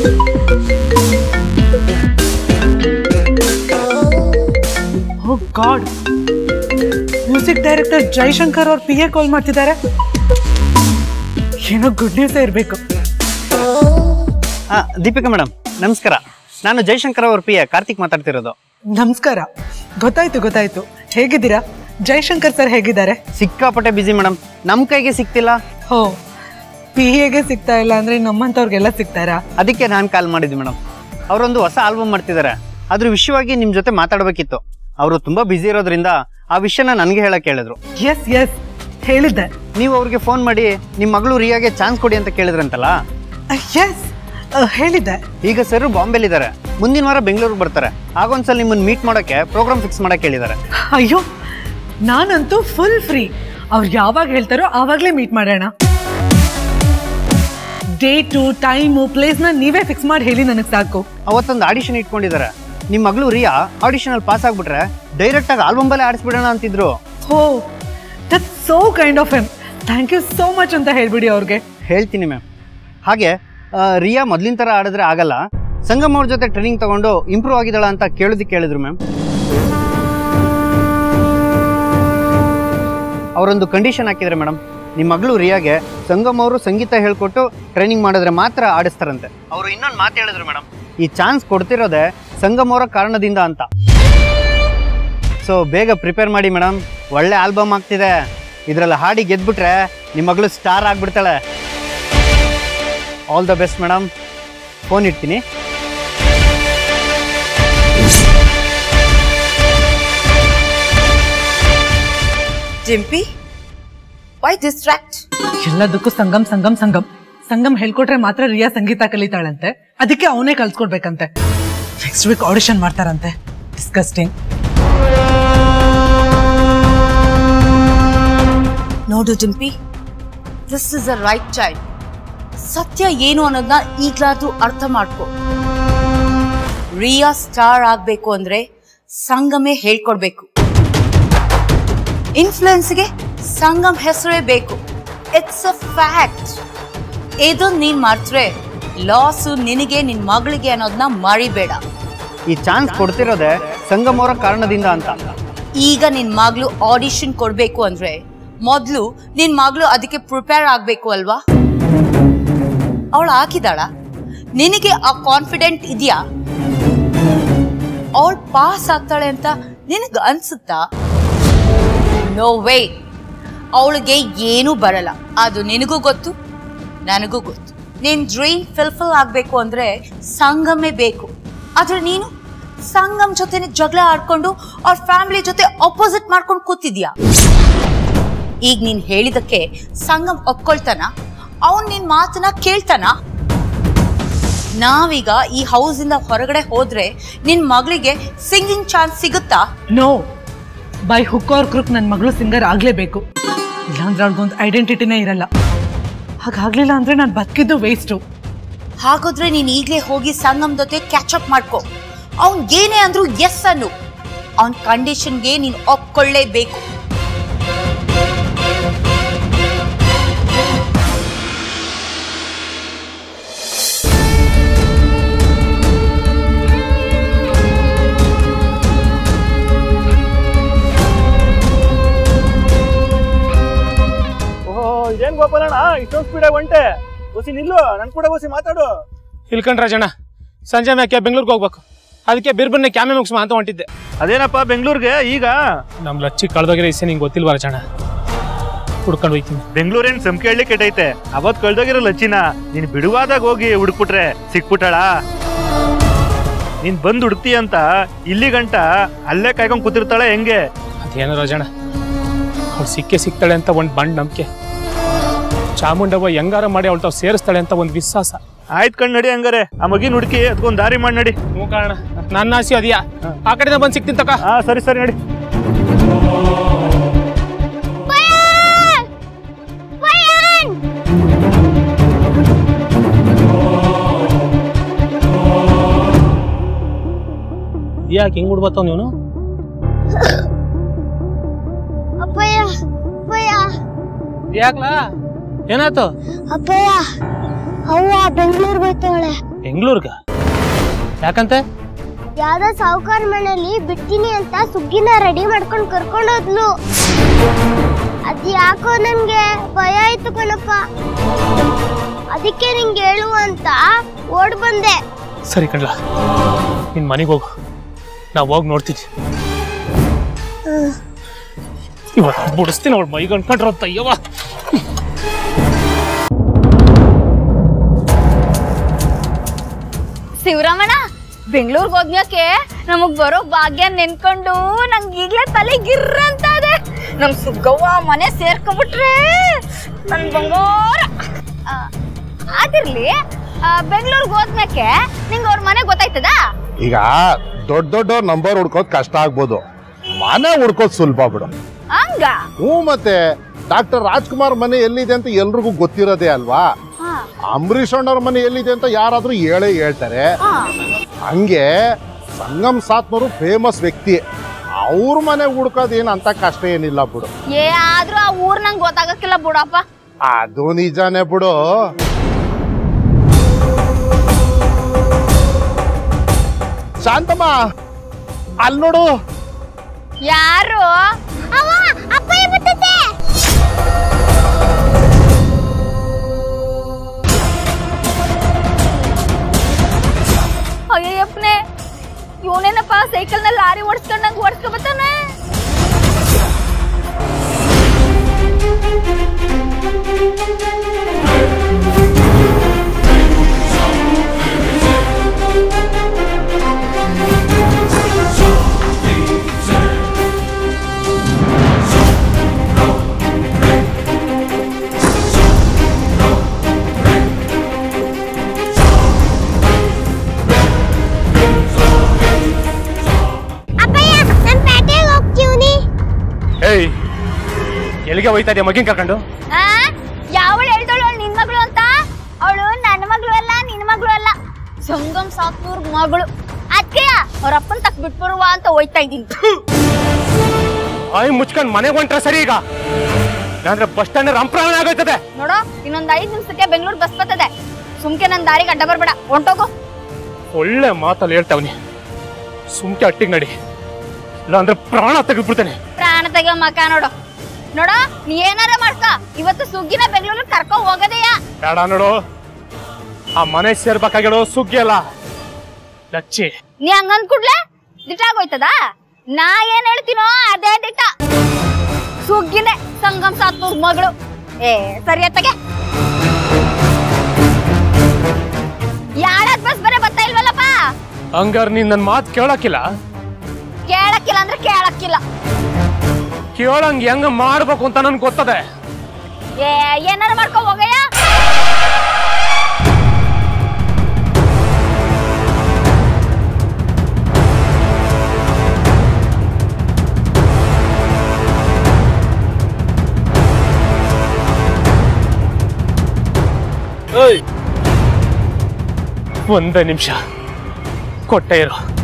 ಓ god music director Jaishankar ಅವ್ರು P A ಕಾಲ್ ಮಾಡ್ತಿದ್ದಾರೆ ಏನೋ ಗುಡ್ ನ್ಯೂಸ್ ಇರಬೇಕು ಆ, ದೀಪಿಕಾ ಮೇಡಮ್ ನಮಸ್ಕಾರ ನಾನು ಜಯಶಂಕರ್ ಅವ್ರ ಪಿ ಎ ಕಾರ್ತಿಕ್ ಮಾತಾಡ್ತಿರೋದು ನಮಸ್ಕಾರ ಗೊತ್ತಾಯ್ತು ಗೊತ್ತಾಯ್ತು ಹೇಗಿದ್ದೀರಾ ಜೈಶಂಕರ್ ಸರ್ ಹೇಗಿದ್ದಾರೆ ಸಿಕ್ಕಾಪಟ್ಟೆ ಬಿಸಿ ಮೇಡಮ್ ನಮ್ಮ ಕೈಗೆ ಸಿಕ್ತಿಲ್ಲ ಹೋ ಪಿ ಎಗೆ ಸಿಗ್ತಾ ಇಲ್ಲ ಅಂದ್ರೆ ನಮ್ಮಂತವ್ರಿಗೆಲ್ಲ ಸಿಗ್ತಾರಾ ಅದಕ್ಕೆ ನಾನು ಕಾಲ್ ಮಾಡಿದ್ದೆ ಮೇಡಮ್ ಅವರೊಂದು ಹೊಸ ಆಲ್ಬಮ್ ಮಾಡ್ತಿದ್ದಾರೆ ಅದ್ರ ವಿಷಯವಾಗಿ ನಿಮ್ಮ ಜೊತೆ ಮಾತಾಡಬೇಕಿತ್ತು ಅವರು ತುಂಬಾ ಬ್ಯುಸಿ ಇರೋದ್ರಿಂದ ಆ ವಿಷಯನ ನನಗೆ ಹೇಳಕ್ ಹೇಳಿದ್ರು ಎಸ್ ಎಸ್ ಹೇಳಿದ್ದೆ ನೀವು ಅವ್ರಿಗೆ ಫೋನ್ ಮಾಡಿ ನಿಮ್ಮ ಮಗಳು ರಿಯಾಗೆ ಚಾನ್ಸ್ ಕೊಡಿ ಅಂತ ಕೇಳಿದ್ರಂತಲ್ಲ ಎಸ್ ಹೇಳಿದ್ದೆ ಈಗ ಸರ್ ಬಾಂಬೆಲಿದ್ದಾರೆ ಮುಂದಿನ ವಾರ ಬೆಂಗಳೂರಿಗೆ ಬರ್ತಾರೆ ಆಗೊಂದ್ಸಲ ನಿಮ್ಮನ್ನ ಮೀಟ್ ಮಾಡೋಕೆ ಪ್ರೋಗ್ರಾಮ್ ಫಿಕ್ಸ್ ಮಾಡಕ್ ಹೇಳಿದ್ದಾರೆ ಅಯ್ಯೋ ನಾನಂತೂ ಫುಲ್ ಫ್ರೀ ಅವ್ರು ಯಾವಾಗ ಹೇಳ್ತಾರೋ ಆವಾಗಲೇ ಮೀಟ್ ಮಾಡೋಣ ಡೇಟು ಟೈಮು ಪ್ಲೇಸ್ನ ನೀವೇ ಫಿಕ್ಸ್ ಮಾಡಿ ಹೇಳಿ ನನಗೆ ಸಾಕು ಅವತ್ತೊಂದು ಆಡಿಷನ್ ಇಟ್ಕೊಂಡಿದ್ದಾರೆ ನಿಮ್ಮ ಮಗಳು ರಿಯಾ ಆಡಿಷನ್ ಅಲ್ಲಿ ಪಾಸ್ ಆಗ್ಬಿಟ್ರೆ ಡೈರೆಕ್ಟ್ ಆಗಿ ಆಲ್ಬಮ್ ಬಲ್ಲೇ ಆಡಿಸ್ಬಿಡೋಣ ಅಂತಿದ್ರು ಹೋ that so kind of M thank you so much ಅಂತ ಹೇಳ್ಬಿಡಿ ಅವ್ರಿಗೆ ಹೇಳ್ತೀನಿ ಮ್ಯಾಮ್ ಹಾಗೆ ಆ, ರಿಯಾ ಮೊದ್ಲಿನ ಥರ ಆಡಿದ್ರೆ ಆಗಲ್ಲ ಸಂಗಮ್ ಅವ್ರ ಜೊತೆ ಟ್ರೈನಿಂಗ್ ತಗೊಂಡು ಇಂಪ್ರೂವ್ ಆಗಿದ್ದಾಳ ಅಂತ ಕೇಳೋದಕ್ಕೆ ಕೇಳಿದ್ರು ಮ್ಯಾಮ್ ಅವರೊಂದು ಕಂಡೀಷನ್ ಹಾಕಿದ್ರೆ ಮೇಡಮ್ ನಿಮ್ಮ ಮಗಳು ರಿಯಾಗೆ ಸಂಗಮ್ ಅವರು ಸಂಗೀತ ಹೇಳ್ಕೊಟ್ಟು ಟ್ರೈನಿಂಗ್ ಮಾಡಿದ್ರೆ ಮಾತ್ರ ಆಡಿಸ್ತಾರಂತೆ ಅವರು ಇನ್ನೊಂದು ಮಾತು ಹೇಳಿದ್ರು ಮೇಡಮ್ ಈ ಚಾನ್ಸ್ ಕೊಡ್ತಿರೋದೇ ಸಂಗಮ್ ಅವರ ಕಾರಣದಿಂದ ಅಂತ ಸೊ ಬೇಗ ಪ್ರಿಪೇರ್ ಮಾಡಿ ಮೇಡಮ್ ಒಳ್ಳೆ ಆಲ್ಬಮ್ ಆಗ್ತಿದೆ ಇದರಲ್ಲಿ ಹಾಡಿ ಗೆದ್ಬಿಟ್ರೆ ನಿಮ್ಮ ಮಗಳು ಸ್ಟಾರ್ ಆಗ್ಬಿಡ್ತಾಳೆ all the best madam phone ಇಡ್ತೀನಿ Dimpy, why distract? ಎಲ್ಲದಕ್ಕೂ ಸಂಗಮ್ ಸಂಗಮ್ ಸಂಗಮ್ ಸಂಗಮ್ ಹೇಳ್ಕೊಟ್ರೆ ಮಾತ್ರ ರಿಯಾ ಸಂಗೀತ ಕಲಿತಾಳಂತೆ ಅದಕ್ಕೆ ಅವನೇ ಕಲ್ಸ್ಕೊಡ್ಬೇಕಂತೆ ನೆಕ್ಸ್ಟ್ ವೀಕ್ ಆಡಿಷನ್ ಮಾಡ್ತಾರಂತೆ ಡಿಸ್ಕಸ್ಟಿಂಗ್ ನೋಡು Dimpy this is a right time ಸತ್ಯ ಏನು ಅನ್ನೋದನ್ನ ಈಗ್ಲಾದ್ರೂ ಅರ್ಥ ಮಾಡ್ಕೊ ರಿಯಾ ಸ್ಟಾರ್ ಆಗ್ಬೇಕು ಅಂದ್ರೆ ಸಂಗಮೇ ಹೇಳ್ಕೊಡ್ಬೇಕು ಇನ್ಫ್ಲುಯೆನ್ಸ್ಗೆ ಸಂಗಮ್ ಹೆಸರೇ ಬೇಕು ಇಟ್ಸ್ ಅ ಫ್ಯಾಕ್ಟ್ ಇದನ್ನ ನೀನ್ ಮಾಡ್ತ್ರೆ ಲಾಸು ನಿನಗೆ ನಿನ್ ಮಗಳಿಗೆ ಅನ್ನೋದನ್ನ ಮರಿಬೇಡ ಈ ಚಾನ್ಸ್ ಕೊಡ್ತಿರೋದೇ ಸಂಗಮ್ ಅವರ ಕಾರಣದಿಂದ ಅಂತ ಈಗ ನಿನ್ ಮಗಳು ಆಡಿಷನ್ ಕೊಡ್ಬೇಕು ಅಂದ್ರೆ ಮೊದ್ಲು ನಿನ್ ಮಗಳು ಅದಕ್ಕೆ ಪ್ರಿಪೇರ್ ಆಗ್ಬೇಕು ಅಲ್ವಾ ಅವಳು ಹಾಕಿದಾಳ ನಿನಗೆ ಆ ಕಾನ್ಫಿಡೆಂಟ್ ಇದೆಯಾ ಅವಳು ಪಾಸ್ ಆಗ್ತಾಳೆ ಅಂತ ನಿನಗೆ ಅನ್ಸುತ್ತಾ ನೋ ವೇ ಅವಳಿಗೆ ಏನೂ ಬರಲ್ಲ ಅದು ನಿನಗೂ ಗೊತ್ತು ನನಗೂ ಗೊತ್ತು ನಿನ್ ಡ್ರೀಮ್ ಫಿಲ್ಫಿಲ್ ಆಗ್ಬೇಕು ಅಂದ್ರೆ ಸಂಗಮೇ ಬೇಕು ಆದ್ರೆ ನೀನು ಸಂಗಮ್ ಜೊತೆನೆ ಜಗಳ ಆಡ್ಕೊಂಡು ಅವ್ರ ಫ್ಯಾಮಿಲಿ ಜೊತೆ ಅಪೋಸಿಟ್ ಮಾಡ್ಕೊಂಡು ಕೂತಿದ್ಯಾ ಈಗ ನೀನ್ ಹೇಳಿದಕ್ಕೆ ಸಂಗಮ್ ಒಪ್ಕೊಳ್ತಾನ ಅವನ್ ನಿನ್ ಮಾತನ್ನ ಕೇಳ್ತಾನ ನಾವೀಗ ಈ ಹೌಸ್ ಇಂದ ಹೊರಗಡೆ ಹೋದ್ರೆ ನಿನ್ ಮಗಳಿಗೆ ಸಿಂಗಿಂಗ್ ಚಾನ್ಸ್ ಸಿಗುತ್ತಾ no by hook or crook ನನ್ನ ಮಗಳು ಸಿಂಗರ್ ಆಗ್ಲೇಬೇಕು ಇಲ್ಲಾಂದ್ರೆ ಅವ್ಳಿಗೊಂದು ಐಡೆಂಟಿಟಿನೇ ಇರಲ್ಲ ಹಾಗಾಗ್ಲಿಲ್ಲ ಅಂದ್ರೆ ನಾನು ಬದುಕಿದ್ದು ವೇಸ್ಟು ಹಾಗಾದ್ರೆ ನೀನ್ ಈಗ್ಲೇ ಹೋಗಿ ಸಂಗಮ್ ಜೊತೆ ಕ್ಯಾಚ್ ಅಪ್ ಮಾಡ್ಕೊ ಅವ್ನ್ ಏನೇ ಅಂದ್ರು ಎಸ್ ಅನ್ನು ಅವನ್ ಕಂಡೀಷನ್ಗೆ ನೀನ್ ಒಪ್ಕೊಳ್ಳೇಬೇಕು ಓಹೋ ಇದೇನ್ ಗೋಪಾಲಣ್ಣ ಇಷ್ಟೊಂದು ಸ್ಪೀಡಾಗಿ ಹೊಂಟೆ ಬಸಿ ನಿಲ್ಲು ನನ್ ಕೂಡ ಬಸಿ ಮಾತಾಡು ಇಲ್ಕಂಡ್ ರಾಜಣ್ಣ ಸಂಜೆ ಮ್ಯಾಕೆ ಬೆಂಗ್ಳೂರ್ಗೆ ಹೋಗ್ಬೇಕು ಅದಕ್ಕೆ ಬಿರ್ಬನ್ನೇ ಕ್ಯಾಮೆ ಮುಗಿಸ್ಮ ಅಂತ ಹೊಂಟಿದ್ದೆ ಅದೇನಪ್ಪ ಬೆಂಗಳೂರಿಗೆ ಈಗ ನಮ್ಮ ಲಚ್ಚಿ ಕಳ್ದೋಗಿರೋ ಇಸೆ ನಿಂಗೆ ಗೊತ್ತಿಲ್ವ ರಾಜಣ್ಣ ಹುಡ್ಕೊಂಡು ಹೋಯ್ತೀನಿ ಬೆಂಗಳೂರೇನ್ ಸಂಖ್ಯೆ ಹಳ್ಳಿ ಕೆಟ್ಟೈತೆ ಅವತ್ ಕಳ್ದೋಗಿರೋ ಲಚ್ಚಿನ ನೀನ್ ಬಿಡುವಾದಾಗ ಹೋಗಿ ಹುಡುಕ್ಬಿಟ್ರೆ ಸಿಕ್ಬಿಟ್ಟಾಳ ನೀನ್ ಬಂದ್ ಹುಡುಕ್ತಿ ಅಂತ ಇಲ್ಲಿ ಗಂಟ ಅಲ್ಲೇ ಕಾಯ್ಕೊಂಡ್ ಕೂತಿರ್ತಾಳೆ ಹೆಂಗೆ ಅದೇನೋ ರಾಜಣ್ಣ ಅವ್ಳು ಸಿಕ್ಕೇ ಸಿಗ್ತಾಳೆ ಅಂತ ಒಂದು ಬಂಡ್ ನಂಬಿಕೆ ಚಾಮುಂಡವ್ವ ಹೆಂಗಾರ ಮಾಡಿ ಅವಳು ತಾವು ಸೇರಿಸ್ತಾಳೆ ಅಂತ ಒಂದು ವಿಶ್ವಾಸ ಆಯ್ತ್ ಕಣ್ ನಡಿ ಹಂಗಾರೆ ಆ ಮಗಿನ ಹುಡುಕಿ ಅದಕ್ಕೊಂದ್ ದಾರಿ ಮಾಡಿ ನಡಿ ಹ್ಞೂ ಕಾರಣ ನನ್ನ ಆಸೆ ಅದೆಯಾ ಆ ಕಡೆಯಿಂದ ಬಂದು ಸಿಗ್ತೀನಿ ತಕ ಹಾ ಸರಿ ಸರಿ ನಡಿ ಯಾಕೆ ಹಿಂಗ್ ಬಿಡ್ಬತ್ತಾವ ನೀನು ಅಪ್ಪಯ್ಯ ಅಪ್ಪಯ್ಯ ಯಾಕ್ಲಾ ಏನಾಯ್ತು ಅಪ್ಪಯ್ಯ ಅವ್ವ ಬೆಂಗಳೂರಿಗೆ ಹೋಯ್ತಾವಳೆ ಬೆಂಗಳೂರ್ಗ ಯಾಕಂತೆ ಯಾವ್ದೋ ಸಾವುಕಾರ ಮನೇಲಿ ಬಿಡ್ತೀನಿ ಅಂತ ಸುಗ್ಗಿನ ರೆಡಿ ಮಾಡ್ಕೊಂಡು ಕರ್ಕೊಂಡು ಹೋದ್ಲು ಅದ್ ಯಾಕೋ ನನ್ಗೆ ಭಯ ಆಯ್ತು ಕಣಪ್ಪ ಅದಕ್ಕೆ ನಿಂಗೆ ಹೇಳು ಅಂತ ಓಡ್ ಬಂದೆ ಸರಿ ಕಣ್ಲ ನಿನ್ ಮನೆಗೆ ಹೋಗು ನಾ ಹೋಗಿ ನೋಡ್ತೀನಿ ಇವತ್ತು ಬಿಡಿಸ್ತೀನಿ ಅವಳು ಮೈಗೆ ಅನ್ಕೊಂಡ್ರ ಅಯ್ಯವ್ವ ಶಿವರಾಮಣ್ಣ ಬೆಂಗಳೂರಿಗೆ ಹೋದ್ಮ್ಯಾಕೆ ನಮಗ್ ಬರೋ ಭಾಗ್ಯ ನೆನ್ಕೊಂಡು ನಂಗೆ ಈಗ್ಲೇ ತಲೆ ಗಿರ್ರ ಅಂತ ಇದೆ ನಮ್ ಸುಗ್ಗವ್ವ ಮನೆ ಸೇರ್ಕೊಂಡ್ಬಿಟ್ರೆ ನನ್ ಬಂಗಾರ ಆ, ಅದಿರ್ಲಿ ಬೆಂಗಳೂರಿಗೆ ಹೋದ್ಮ್ಯಾಕೆ ನಿಂಗೆ ಅವ್ರ ಮನೆ ಗೊತ್ತಾಯ್ತದ ಈಗ ದೊಡ್ಡ ದೊಡ್ಡ ನಂಬರ್ ಹುಡ್ಕೋದ್ ಕಷ್ಟ ಆಗ್ಬೋದು ಮನೆ ಹುಡ್ಕೋದ್ ಸುಲಭ ಬಿಡು ಹಂಗ ಹ್ಞೂ ಮತ್ತೆ ಡಾಕ್ಟರ್ ರಾಜ್ಕುಮಾರ್ ಮನೆ ಎಲ್ಲಿದೆ ಅಂತ ಎಲ್ರಿಗೂ ಗೊತ್ತಿರೋದೇ ಅಲ್ವಾ ಹಾ, ಅಂಬರೀಷ್ ಅಣ್ಣವ್ರ ಮನೆ ಎಲ್ಲಿದೆ ಅಂತ ಯಾರಾದ್ರೂ ಹೇಳೇ ಹೇಳ್ತಾರೆ ಹಾ. ಹಂಗೆ ಸಂಗಮ್ ಸಾತ್ನವರು ಫೇಮಸ್ ವ್ಯಕ್ತಿ ಅವ್ರ ಮನೆ ಹುಡ್ಕೋದ್ ಏನ್ ಅಂತ ಕಷ್ಟ ಏನಿಲ್ಲ ಬಿಡು ಏ ಆದ್ರೂ ಆ ಊರ್ ನಂಗೆ ಗೊತ್ತಾಗಕ್ಕಿಲ್ಲ ಬಿಡಪ್ಪ ಅದು ನಿಜಾನೇ ಬಿಡು ಶಾಂತಮ್ಮ ಅಲ್ಲಿ ನೋಡು ಯಾರು ಅವ ಅಪ್ಪಯ್ಯ ಬರ್ತದೆ ಅಯ್ಯಪ್ಪನೆ ಇವನೇನಪ್ಪ ಸೈಕಲ್ ನ ಲಾರಿ ಓಡಿಸ್ಕೊಂಡಂಗ್ ಓಡಿಸ್ಕೊ ಬರ್ತಾನೆ ಅಪ್ಪಯ್ಯ ನನ್ ಪೇಟೆಗೆ ಹೋಗ್ತೀವ್ನಿ ಏಯ್ ಎಲ್ಲಿಗೆ ಹೋಯ್ತಾ ಇದೆಯಾ ಮಗಿನ್ ಕರ್ಕೊಂಡು ಆ ಯಾವಳು ಹೇಳ್ದಳು ಅವಳು ನಿನ್ ಮಗಳು ಅಂತ ಅವಳು ನನ್ನ ಮಗಳು ಅಲ್ಲ ನಿನ್ ಮಗಳು ಅಲ್ಲ ಸಂಗಮ್ ಸಾತ್ನೂರ್ ಮಗಳು ಅದಕ್ಕೆಯ ಅವ್ರ ಅಪ್ಪನ್ ತಕ್ ಬಿಟ್ಬರುವ ಅಂತ ಹೋಯ್ತಾ ಇದ್ದೀನಿ ಆಯ್ ಮುಚ್ಕೊಂಡ್ ಮನೆಗೆ ಹೊಂಟ್ರೆ ಸರಿ ಈಗ ಅಂದ್ರೆ ಬಸ್ ಸ್ಟ್ಯಾಂಡ್ ರಂಪ್ರಾಣ ಆಗೋಯ್ತದೆ ನೋಡು ಇನ್ನೊಂದ್ ಐದ್ ನಿಮಿಷಕ್ಕೆ ಬೆಂಗಳೂರು ಬಸ್ ಬರ್ತದೆ ಸುಮ್ಕೆ ನನ್ ದಾರಿಗೆ ಅಡ್ಡ ಬರ್ಬೇಡ ಹೊಂಟೋಗು ಒಳ್ಳೆ ಮಾತಲ್ಲಿ ಹೇಳ್ತಾವನಿ ಸುಮ್ಕೆ ಅಟ್ಟಿಗೆ ನಡಿ ಇಲ್ಲ ಅಂದ್ರೆ ಪ್ರಾಣ ತೆಗೆದ್ಬಿಡ್ತೇನೆ ಪ್ರಾಣ ತೆಗಿಯೋ ಮಕ ನೋಡು ನೋಡು ನೀ ಏನಾರ ಮಾಡ್ಕ ಇವತ್ತು ಸುಗ್ಗಿನ ಬೆಂಗಳೂರು ಕರ್ಕೊ ಹೋಗದೆಯಾ ಬೇಡ ನೋಡು ಆ ಮನೆ ಸೇರ್ಬೇಕಾಗಿರೋ ಸುಗ್ಗಿ ಅಲ್ಲ ಲಚ್ಚಿ ನೀ ಹಂಗಂದ್ ಕೂಡ್ಲೆ ದಿಟ ಆಗೋಯ್ತದ ನಾ ಏನ್ ಹೇಳ್ತೀನೋ ಅದೇ ದಿಟ ಸುಗ್ಗಿನೇ ಸಂಗಮ್ ಸಾತ್ನೂರ್ ಮಗಳು ಏ ಸರಿ ಅತ್ತಗೆ ಯಾಳದ್ ಬಸ್ ಬರೇ ಬರ್ತಾ ಇಲ್ವಲ್ಲಪ್ಪ ಹಂಗಾರ ನೀನ್ ನನ್ ಮಾತು ಕೇಳಕ್ಕಿಲ್ಲ ಕೇಳಕ್ಕಿಲ್ಲ ಅಂದ್ರೆ ಕೇಳಕ್ಕಿಲ್ಲ ಕೇಳಂಗ್ ಹೆಂಗ ಮಾಡ್ಬೇಕು ಅಂತ ನನ್ಗೆ ಗೊತ್ತದೆ ಏ ಏನಾರ ಮಾಡ್ಕೊ ಹೋಗಯ್ಯ ಒಂದೇ ನಿಮಿಷ ಕೊಟ್ಟೆ ಇರು